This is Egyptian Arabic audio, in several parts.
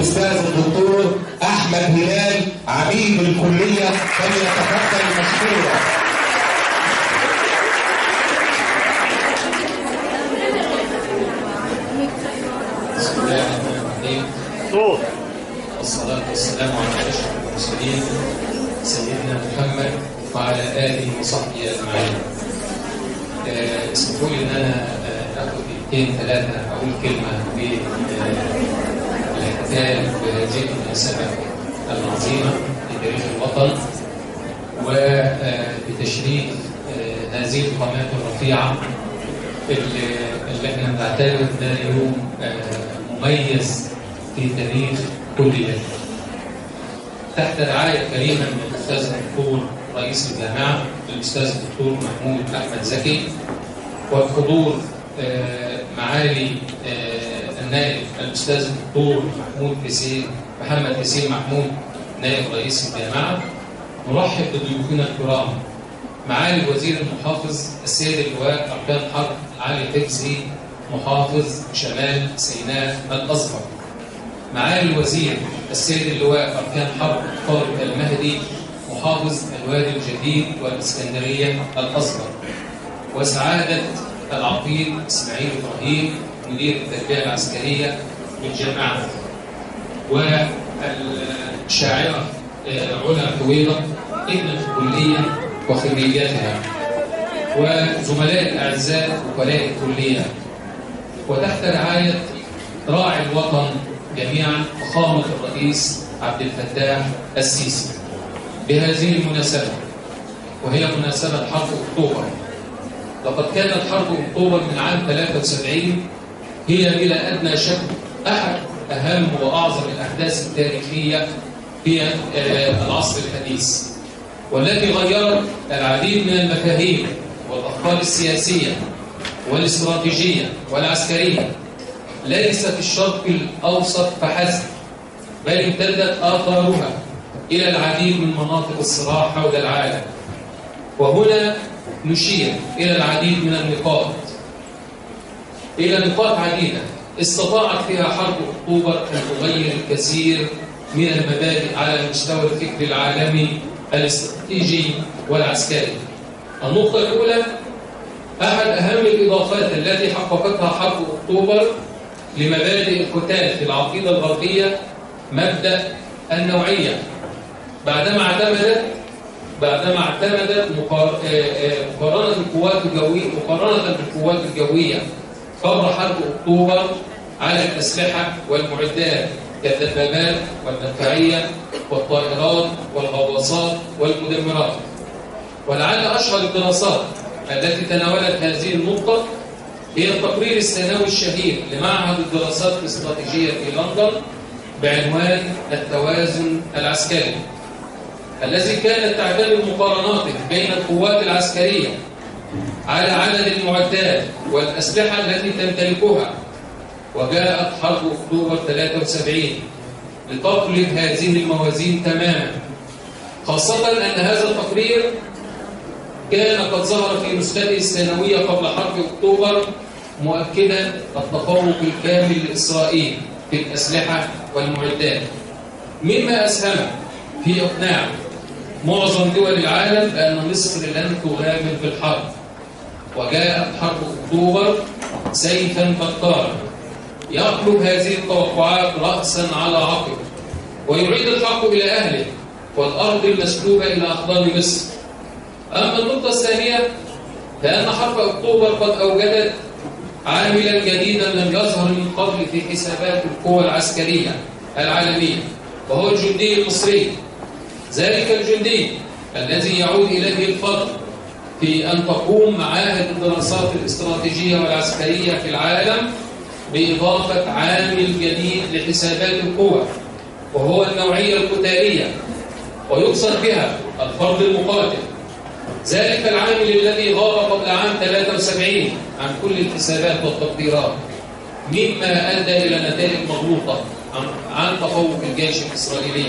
الأستاذ الدكتور أحمد هلال عميد الكلية فليتفضل مشكورا بسم الله الرحمن الرحيم صوت والصلاة والسلام على أشرف المرسلين سيدنا محمد وعلى آله وصحبه أجمعين. آه، اسمحوا لي إن أنا آه، آخد دقيقتين ثلاثة أقول كلمة بالاحتفال بهذه المناسبة العظيمة لتاريخ الوطن وبتشريف هذه القامات الرفيعة اللي اللي احنا بنعتبر ده يوم آه، مميز في تاريخ كل بلد. تحت رعاية كريمة من الأستاذ الدكتور رئيس الجامعة الأستاذ الدكتور محمود أحمد زكي وبحضور آه، معالي آه، النائب الأستاذ الدكتور محمود حسين محمد حسين محمود نائب رئيس الجامعة نرحب بضيوفنا الكرام معالي الوزير المحافظ السيد اللواء أركان حرب علي حفظي محافظ شمال سيناء الأصغر معالي الوزير السيد اللواء أركان حرب طارق المهدي محافظ الوادي الجديد والإسكندرية الأصغر وسعادة العقيد إسماعيل إبراهيم مدير التربية العسكرية بالجامعة والشاعرة آه، علا حويرة ابنة الكلية وخريجاتها وزملاء الأعزاء وكلاء الكلية وتحت رعاية راعي الوطن جميعا فخامة الرئيس عبد الفتاح السيسي بهذه المناسبة وهي مناسبة حرب أكتوبر لقد كانت حرب أكتوبر من عام 73 هي بلا أدنى شك أحد أهم وأعظم الأحداث التاريخية في آه، العصر الحديث والتي غيرت العديد من المفاهيم والأفكار السياسية والاستراتيجية والعسكرية ليس في الشرق الأوسط فحسب بل امتدت آثارها إلى العديد من مناطق الصراع حول العالم وهنا نشير إلى العديد من النقاط إلى نقاط عديدة استطاعت فيها حرب أكتوبر أن تغير الكثير من المبادئ على المستوى الفكري العالمي الاستراتيجي والعسكري النقطة الأولى أحد أهم الإضافات التي حققتها حرب أكتوبر لمبادئ القتال في العقيدة الغربية مبدأ النوعية بعدما اعتمدت بعدما اعتمدت مقار- آه، آه، مقارنة القوات الجوية مقارنة بالقوات الجوية قبل حرب أكتوبر على الأسلحة والمعدات كالدبابات والمدفعية والطائرات والغواصات والمدمرات ولعل أشهر الدراسات التي تناولت هذه النقطة هي التقرير السنوي الشهير لمعهد الدراسات الاستراتيجية في لندن بعنوان التوازن العسكري الذي كانت تعتمد مقارناته بين القوات العسكرية على عدد المعدات والأسلحة التي تمتلكها وجاءت حرب أكتوبر 73 لتقلب هذه الموازين تماما خاصة أن هذا التقرير كان قد ظهر في نسخته السنوية قبل حرب أكتوبر مؤكدا التفوق الكامل لإسرائيل في الأسلحة والمعدات مما أسهم في إقناع معظم دول العالم بأن مصر لن تغامر في الحرب وجاءت حرب أكتوبر سيفا بطارا يقلب هذه التوقعات رأسا على عقب ويعيد الحق إلى أهله والأرض المسلوبة إلى أحضان مصر أما النقطة الثانية فأن حرب أكتوبر قد أوجدت عاملا جديدا لم يظهر من قبل في حسابات القوى العسكرية العالمية وهو الجندي المصري ذلك الجندي الذي يعود إليه الفضل في أن تقوم معاهد الدراسات الاستراتيجية والعسكرية في العالم بإضافة عامل جديد لحسابات القوى وهو النوعية القتالية ويقصد بها الفرد المقاتل ذلك العامل الذي غاب قبل عام 73 عن كل الحسابات والتقديرات مما أدى إلى نتائج مغلوطة عن, عن تفوق الجيش الإسرائيلي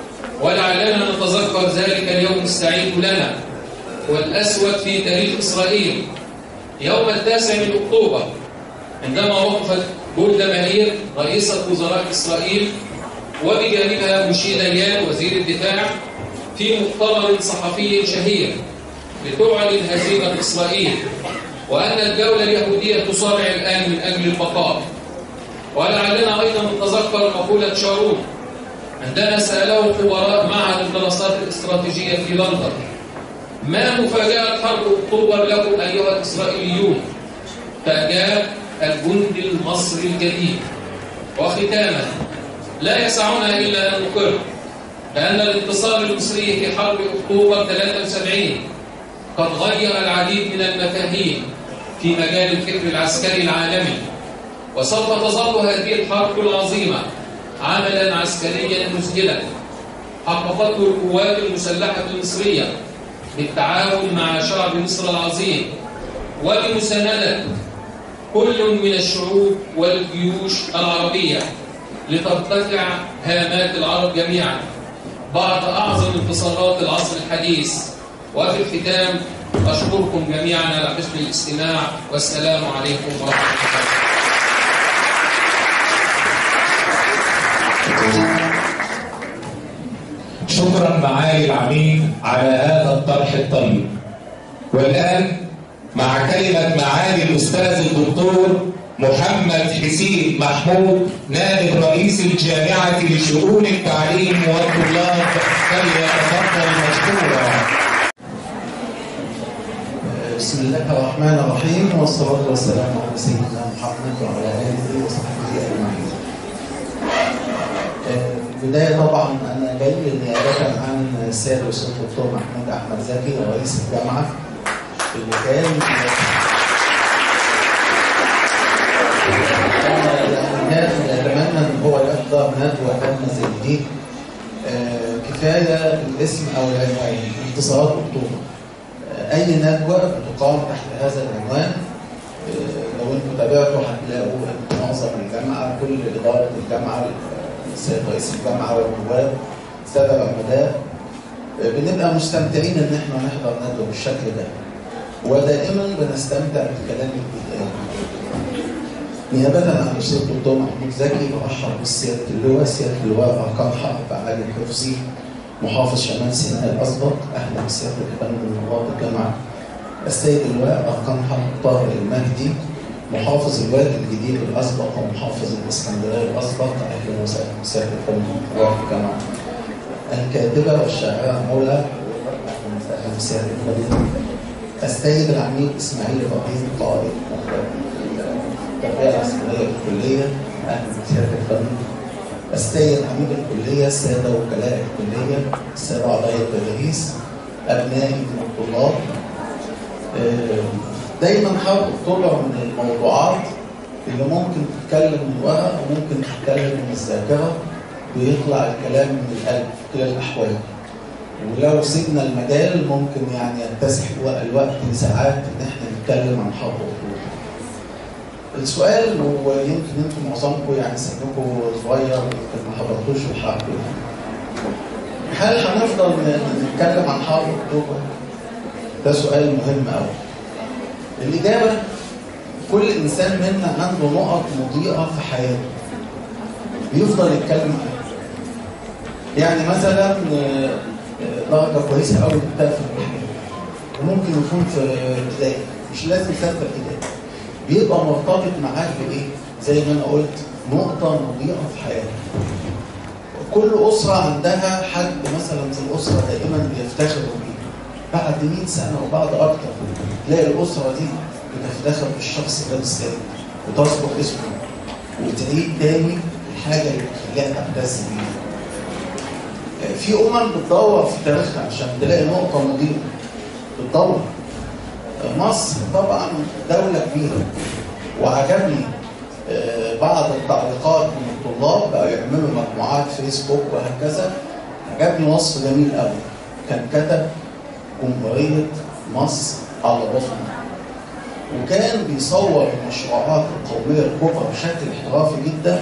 ولعلنا نتذكر ذلك اليوم السعيد لنا والأسود في تاريخ إسرائيل يوم التاسع من أكتوبر عندما وقفت جولدا مائير رئيسة وزراء إسرائيل وبجانبها مشي ديان وزير الدفاع في مؤتمر صحفي شهير لتعلن هزيمة إسرائيل وأن الدولة اليهودية تصارع الآن من أجل البقاء ولعلنا أيضا نتذكر مقولة شارون عندما سأله خبراء معهد الدراسات الاستراتيجية في لندن ما مفاجأة حرب أكتوبر لكم أيها الإسرائيليون فأجاب الجند المصري الجديد وختاما لا يسعنا إلا أن نقر بأن الانتصار المصري في حرب أكتوبر 73 قد غير العديد من المفاهيم في مجال الفكر العسكري العالمي وسوف تظل هذه الحرب العظيمة عملا عسكريا مسجلا حققته القوات المسلحة المصرية بالتعاون مع شعب مصر العظيم وبمساندة كل من الشعوب والجيوش العربية لترتفع هامات العرب جميعا بعد أعظم انتصارات العصر الحديث وفي الختام أشكركم جميعا على حسن الاستماع والسلام عليكم ورحمة الله شكرا معالي العميد على هذا الطرح الطيب والآن مع كلمة معالي الأستاذ الدكتور محمد حسين محمود نائب رئيس الجامعة لشؤون التعليم والطلاب فليتفضل مشكورا بسم الله الرحمن الرحيم والصلاة والسلام على سيدنا محمد وعلى آله وصحبه أجمعين. في البداية طبعا أنا جاي نيابة عن السيد الأستاذ الدكتور محمود أحمد زكي رئيس الجامعة اللي كان كان أتمنى إن هو يحضر ندوة تامة زي دي آه، كفاية الاسم أو العنوان انتصارات أكتوبر اي ندوه بتقام تحت هذا العنوان آه، لو انتم تابعتوا هتلاقوا ان معظم الجامعه كل اداره الجامعه السيد رئيس الجامعه والنواب سبب عمداء آه، بنبقى مستمتعين ان احنا نحضر ندوه بالشكل ده ودائما بنستمتع بالكلام الجديد نيابة عن الأستاذ الدكتور محمود زكي برحب بالسيادة اللواء سيادة اللواء أركان حرب علي الحفظي محافظ شمال سيناء الأسبق أهلا بسيادة الإخوان من نواب الجامعة السيد اللواء أركان حرب طارق المهدي محافظ الوادي الجديد الأسبق ومحافظ الإسكندرية الأسبق أهلا وسهلا بسيادة الإخوان من نواب الجامعة الكاتبة والشاعرة مولا أهلا وسهلا بسيادة الإخوان السيد العميد إسماعيل إبراهيم طارق التربية العسكرية الكلية أهلا بسيادة الإخوان السيد عميد الكلية السادة وكلاء الكلية السادة أعضاء التدريس أبنائي من الطلاب آه، دايما حرب أكتوبر من الموضوعات اللي ممكن تتكلم من ورق وممكن تتكلم من الذاكرة ويطلع الكلام من القلب في كلا الأحوال ولو سيبنا المجال ممكن يعني يتسع الوقت لساعات إن احنا نتكلم عن حرب أكتوبر السؤال ويمكن انتم معظمكم يعني سنكم صغير يمكن ما حضرتوش الحرب هل هنفضل نتكلم عن حرب اكتوبر؟ ده سؤال مهم قوي. الاجابه كل انسان منا عنده نقط مضيئه في حياته. بيفضل يتكلم عنها. يعني مثلا درجه كويسه قوي جبتها في الامتحان وممكن يكون في ابتدائي مش لازم سته ابتدائي. بيبقى مرتبط معاك بايه؟ زي ما انا قلت نقطة مضيئة في حياتك. كل أسرة عندها حد مثلا في الأسرة دائما بيفتخروا بيه. بعد 100 سنة وبعد أكتر تلاقي الأسرة دي بتفتخر بالشخص ده بالذات وتذكر اسمه وتعيد تاني الحاجة اللي بتخليها تعتز بيها. في أمم بتدور في تاريخها عشان تلاقي نقطة مضيئة. بتدور مصر طبعا دولة كبيرة وعجبني بعض التعليقات من الطلاب بقوا يعملوا مجموعات فيسبوك وهكذا عجبني وصف جميل قوي كان كتب جمهورية مصر على بطنه وكان بيصور المشروعات القومية الكبرى بشكل احترافي جدا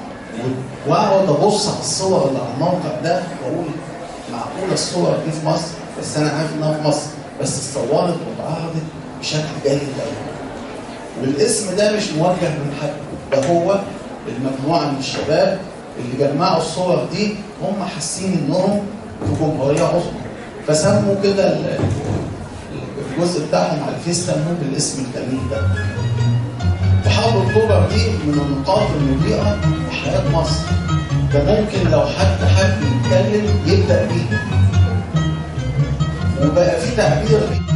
واقعد ابص على الصور اللي على الموقع ده واقول معقولة الصور دي في مصر بس انا عارف انها في مصر بس اتصورت واتعرضت بشكل جيد قوي. والاسم ده مش موجه من حد، ده هو المجموعه من الشباب اللي جمعوا الصور دي هم حاسين انهم في جمهوريه عظمى فسموا كده ال- الجزء بتاعهم على الفيس سموه بالاسم الجميل ده وحرب اكتوبر دي من النقاط المضيئه في حياه مصر ده ممكن لو حد حد يتكلم يبدا بيها وبقى في تعبير